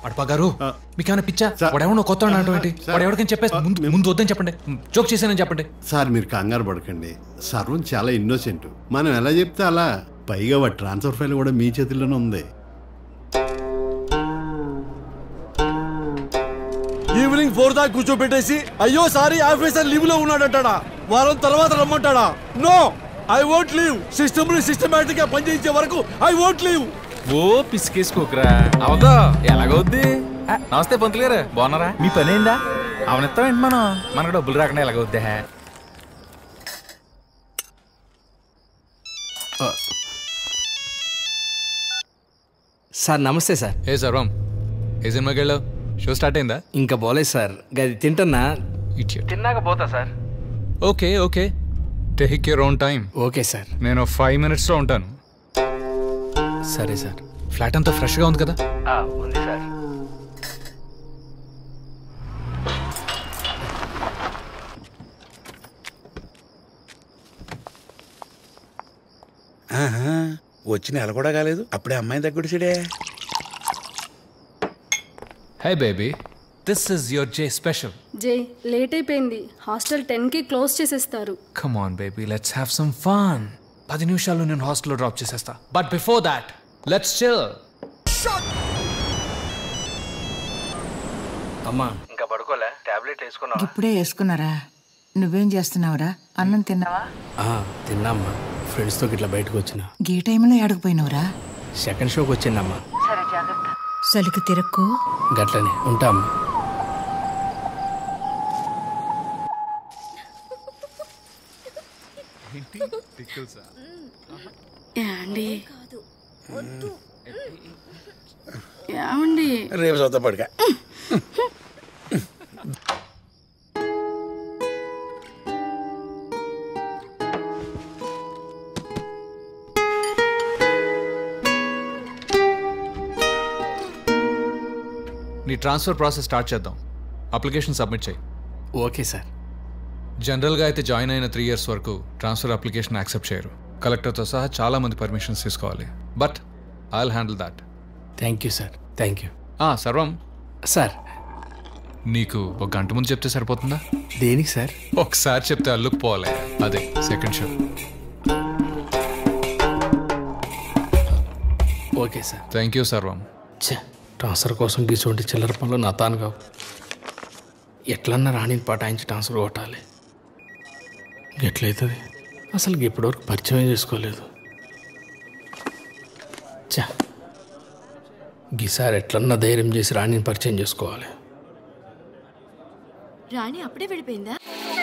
అడపా గారు మీకేమైనా పిచ్చా వాడెవడో కొత్త వాడు అనడం ఏంటి వాడు ఎవరికైనా చెప్పేసి ముందు ముందు వద్దని చెప్పండి జోక్ చేశానని చెప్పండి సార్ మీరు కంగారు పడకండి సర్వం చాలా ఇన్నోసెంట్ మనం ఎలా చెప్తే అలా పైగా వాడి ట్రాన్స్ఫర్ ఫైల్ కూడా మీ చేతుల్లోనే ఉంది ఈవినింగ్ ఫోర్ దాకా కూర్చోబెట్టేసి అయ్యో సారీ ఆఫీసర్ లీవ్ లో ఉన్నాడంటాడా వారం తర్వాత రమ్మంటాడా no I won't leave system ని సిస్టమేటిక్ గా పనిచేసే వరకు ఐ వోంట్ లీవ్ ఓ పిసికేసుకోకరా అవదో ఎలాగవుద్ది ఆ, నమస్తే పంతులు గారు బాగున్నారా మీ పని ఏందా అవనిస్తాం ఏంటి మనం మనకు డబ్బులు రాకుండా ఎలాగవుద్ది సార్ నమస్తే సార్ ఏ సర్వం ఏ సినిమాకి వెళ్ళావు షో స్టార్ట్ అయిందా ఇంకా పోలేదు సార్ గది తింటున్నా ఇడియట్ తిన్నాక పోతా sir okay okay take your own time okay sir నేను ఫైవ్ మినిట్స్లో ఉంటాను సరే సార్ ఫ్లాట్ అంతా ఫ్రెష్గా ఉంది కదా ఉంది సార్ ఆహా, వచ్చి నెల కూడా కాలేదు అప్పుడే అమ్మాయి దగ్గుడిసిడే hey baby this is your J special J late అయిపోయింది హాస్టల్ టెన్కి క్లోజ్ చేసేస్తారు come on baby let's have some fun పది నిమిషాల్లో నేను హాస్టల్లో డ్రాప్ చేసేస్తా but before that let's chill అమ్మా ఇంకా పడుకోలే టాబ్లెట్ వేసుకున్నావా ఇప్పుడే వేసుకున్నారా నువ్వేం చేస్తున్నావురా అన్నం తిన్నావా తిన్నామ్మా ఫ్రెండ్స్తో ఇట్లా బయటకు వచ్చిన గీ టైంలో ఏడకపోయినవురా సెకండ్ షోకి వచ్చిందమ్మా సలికి తిరక్కు గట్లనే ఉంటా అమ్మా ఏమండి ఏమండి రేపు సొంత పడుక నీ ట్రాన్స్ఫర్ ప్రాసెస్ స్టార్ట్ చేద్దాం అప్లికేషన్ సబ్మిట్ చేయి ఓకే సార్ జనరల్గా అయితే జాయిన్ అయిన త్రీ ఇయర్స్ వరకు ట్రాన్స్ఫర్ అప్లికేషన్ యాక్సెప్ట్ చేయరు కలెక్టర్తో సహా చాలా మంది పర్మిషన్స్ తీసుకోవాలి but I handle that thank you sir thank you Sarvam sir నీకు ఒక గంట ముందు చెప్తే సరిపోతుందా దేనికి సార్ ఒకసారి చెప్తే అల్లుకుపోవాలి అదే second show okay sir thank you Sarvam ఛే ట్రాన్స్ఫర్ కోసం గీసోంటి చిల్లర పనులు నా తాను కావు ఎట్లన్నా రాణిని పటాయించి ట్రాన్స్ఫర్ కొట్టాలి ఎట్లయితుంది అసలు ఇప్పటివరకు పరిచయం చేసుకోలేదు చా గీసారి ఎట్లన్నా ధైర్యం చేసి రాణిని పరిచయం చేసుకోవాలి రాణి అప్పుడే వెళ్ళిపోయిందా